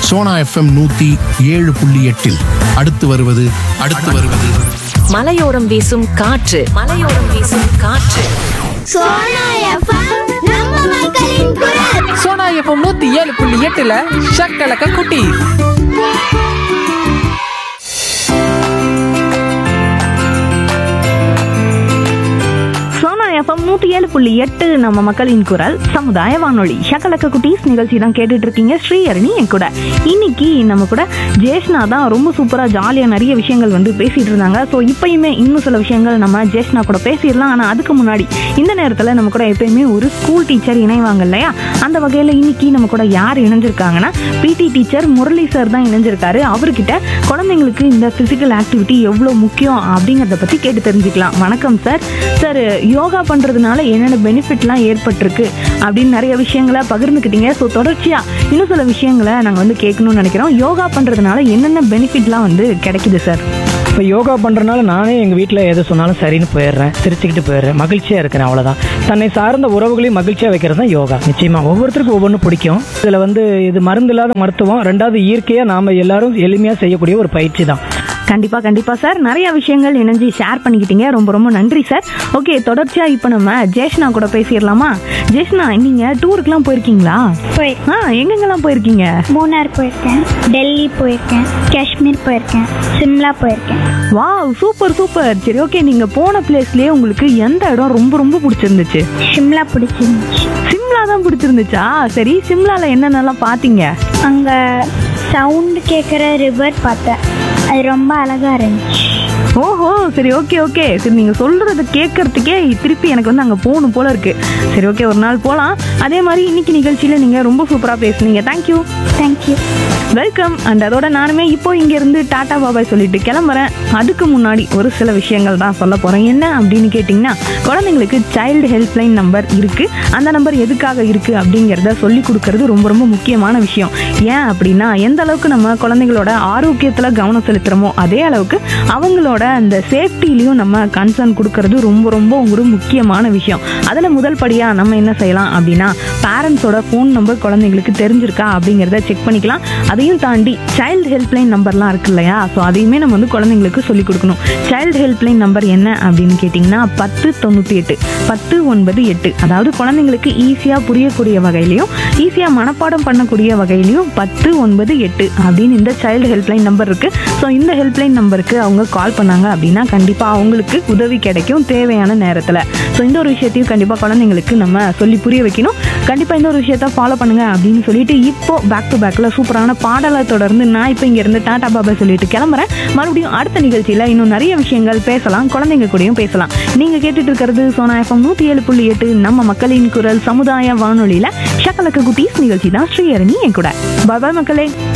Sona FM நூத்தி ஏழு புள்ளி எட்டில் அடுத்து வருவது அடுத்து வருவது மலையோரம் வீசும் காற்று மலையோரம் வீசும் காற்று சோனா எஃப்எம் நம்ம மக்களின் குரல் சோனா எஃப்எம் நூத்தி ஏழு புள்ளி எட்டுல ஷக்கலக்க குட்டி சோனா எஃப்எம் நூற்றி ஏழு புள்ளி எட்டு நம்ம மக்களின் குரல் சமுதாய வானொலி ஷக்கலக்க குட்டீஸ் நிகழ்ச்சி தான் கேட்டுட்டு இருக்கீங்க ஸ்ரீஹரணி என் கூட இன்னைக்கு நம்ம கூட ஜேஷ்னா தான் ரொம்ப சூப்பராக ஜாலியாக நிறைய விஷயங்கள் வந்து பேசிட்டு இருந்தாங்க ஸோ இப்பயுமே இன்னும் சில விஷயங்கள் நம்ம ஜேஷ்னா கூட பேசிடலாம் ஆனால் அதுக்கு முன்னாடி இந்த நேரத்தில் நம்ம கூட எப்பயுமே ஒரு ஸ்கூல் டீச்சர் இணைவாங்க இல்லையா அந்த வகையில் இன்னைக்கு நம்ம கூட யார் இணைஞ்சிருக்காங்கன்னா பிடி டீச்சர் முரளி சார் தான் இணைஞ்சிருக்காரு அவர்கிட்ட குழந்தைங்களுக்கு இந்த ஃபிசிக்கல் ஆக்டிவிட்டி எவ்வளோ முக்கியம் அப்படிங்கிறத பற்றி கேட்டு தெரிஞ்சுக்கலாம் வணக்கம் சார் சார் யோகா பண்ணுறதுனால என்னென்ன பெனிஃபிட்லாம் ஏற்பட்டிருக்கு அப்படின்னு நிறைய விஷயங்களை பகிர்ந்துக்கிட்டீங்க ஸோ தொடர்ச்சியாக இன்னும் சில விஷயங்களை நாங்கள் வந்து கேட்கணும்னு நினைக்கிறோம் யோகா பண்ணுறதுனால என்னென்ன பெனிஃபிட்லாம் வந்து கிடைக்குது சார் இப்போ யோகா பண்ணுறனால நானே எங்கள் வீட்டில் எது சொன்னாலும் சரின்னு போயிடுறேன் சிரிச்சுக்கிட்டு போயிடுறேன் மகிழ்ச்சியாக இருக்கிறேன் அவ்வளோதான் தன்னை சார்ந்த உறவுகளையும் மகிழ்ச்சியாக வைக்கிறது தான் யோகா நிச்சயமாக ஒவ்வொருத்தருக்கும் ஒவ்வொன்றும் பிடிக்கும் இதில் வந்து இது மருந்து இல்லாத மருத்துவம் ரெண்டாவது இயற்கையாக நாம் எல்லாரும் எளிமையாக செய்யக்கூடிய ஒரு பயிற்சி தான் கண்டிப்பாக கண்டிப்பாக சார் நிறைய விஷயங்கள் இணைஞ்சு ஷேர் பண்ணிக்கிட்டீங்க ரொம்ப ரொம்ப நன்றி சார் ஓகே தொடர்ச்சியாக இப்போ நம்ம ஜேஷ்னா கூட பேசிடலாமா ஜேஷ்னா நீங்கள் டூருக்குலாம் போயிருக்கீங்களா போயிருக்கேன் ஆ எங்கெங்கெல்லாம் போயிருக்கீங்க மூணார் போயிருக்கேன் டெல்லி போயிருக்கேன் காஷ்மீர் போயிருக்கேன் சிம்லா போயிருக்கேன் வாவ் சூப்பர் சூப்பர் சரி ஓகே நீங்கள் போன பிளேஸ்லேயே உங்களுக்கு எந்த இடம் ரொம்ப ரொம்ப பிடிச்சிருந்துச்சு சிம்லா பிடிச்சிருந்துச்சு சிம்லா தான் பிடிச்சிருந்துச்சா சரி சிம்லாவில் என்னென்னலாம் பார்த்தீங்க அங்கே சவுண்டு கேட்குற ரிவர் பார்த்தேன் அது ரொம்ப அழகாக இருந்துச்சு ஓஹோ சரி ஓகே ஓகே சரி நீங்கள் சொல்கிறத கேட்கறதுக்கே திருப்பி எனக்கு வந்து அங்கே போகணும் போல இருக்கு சரி ஓகே ஒரு நாள் போகலாம் அதே மாதிரி இன்னைக்கு நிகழ்ச்சியில் நீங்கள் ரொம்ப சூப்பராக பேசுனீங்க தேங்க்யூ தேங்க்யூ வெல்கம் அண்ட் அதோட நானுமே இப்போ இங்கேருந்து டாடா பாபாய் சொல்லிட்டு கிளம்புறேன் அதுக்கு முன்னாடி ஒரு சில விஷயங்கள் தான் சொல்ல போகிறேன் என்ன அப்படின்னு கேட்டிங்கன்னா குழந்தைங்களுக்கு சைல்டு ஹெல்ப்லைன் நம்பர் இருக்குது அந்த நம்பர் எதுக்காக இருக்குது அப்படிங்கிறத சொல்லி கொடுக்கறது ரொம்ப ரொம்ப முக்கியமான விஷயம் ஏன் அப்படின்னா எந்த அளவுக்கு நம்ம குழந்தைங்களோட ஆரோக்கியத்தில் கவனம் செலுத்துகிறோமோ அதே அளவுக்கு அவங்களோட அந்த சேஃப்டிலையும் நம்ம கன்சர்ன் கொடுக்கறது ரொம்ப ரொம்ப ஒரு முக்கியமான விஷயம் அதில் முதல் படியாக நம்ம என்ன செய்யலாம் அப்படின்னா பேரண்ட்ஸோட ஃபோன் நம்பர் குழந்தைங்களுக்கு தெரிஞ்சிருக்கா அப்படிங்கிறத செக் பண்ணிக்கலாம் அதையும் தாண்டி சைல்டு ஹெல்ப்லைன் நம்பர்லாம் இருக்கு இல்லையா ஸோ அதையுமே நம்ம வந்து குழந்தைங்களுக்கு சொல்லிக் கொடுக்கணும் சைல்டு ஹெல்ப்லைன் நம்பர் என்ன அப்படின்னு கேட்டிங்கன்னா பத்து தொண்ணூற்றி எட்டு பத்து ஒன்பது எட்டு அதாவது குழந்தைங்களுக்கு ஈஸியாக புரியக்கூடிய வகையிலையும் ஈஸியாக மனப்பாடம் பண்ணக்கூடிய வகையிலையும் பத்து ஒன்பது எட்டு அப்படின்னு இந்த சைல்டு ஹெல்ப்லைன் நம்பர் இருக்குது ஸோ இந்த ஹெல்ப்லைன் நம்பருக்கு அவங்க கால் பண்ணாங்க அப்படின்னா கண்டிப்பாக அவங்களுக்கு உதவி கிடைக்கும் தேவையான நேரத்தில் ஸோ இந்த ஒரு விஷயத்தையும் கண்டிப்பாக குழந்தைங்களுக்கு நம்ம சொல்லி புரிய வைக்கணும் கண்டிப்பாக இந்த ஒரு விஷயத்த ஃபாலோ பண்ணுங்க அப்படின்னு சொல்லிட்டு இப்போ பேக் டு பேக்கில் சூப்பரான பாடலை தொடர்ந்து நான் இப்போ இங்கேருந்து டாடா பாபா சொல்லிட்டு கிளம்புறேன் மறுபடியும் அடுத்த நிகழ்ச்சியில் இன்னும் நிறைய விஷயங்கள் பேசலாம் குழந்தைங்க கூடயும் பேசலாம் நீங்கள் கேட்டுட்டு இருக்கிறது சோனா எஃப்எம் நூற்றி ஏழு புள்ளி எட்டு நம்ம மக்களின் குரல் சமுதாய வானொலியில் ஷக்கலக்க குட்டீஸ் நிகழ்ச்சி தான் ஸ்ரீஹரணி என் கூட பாய் மக்களே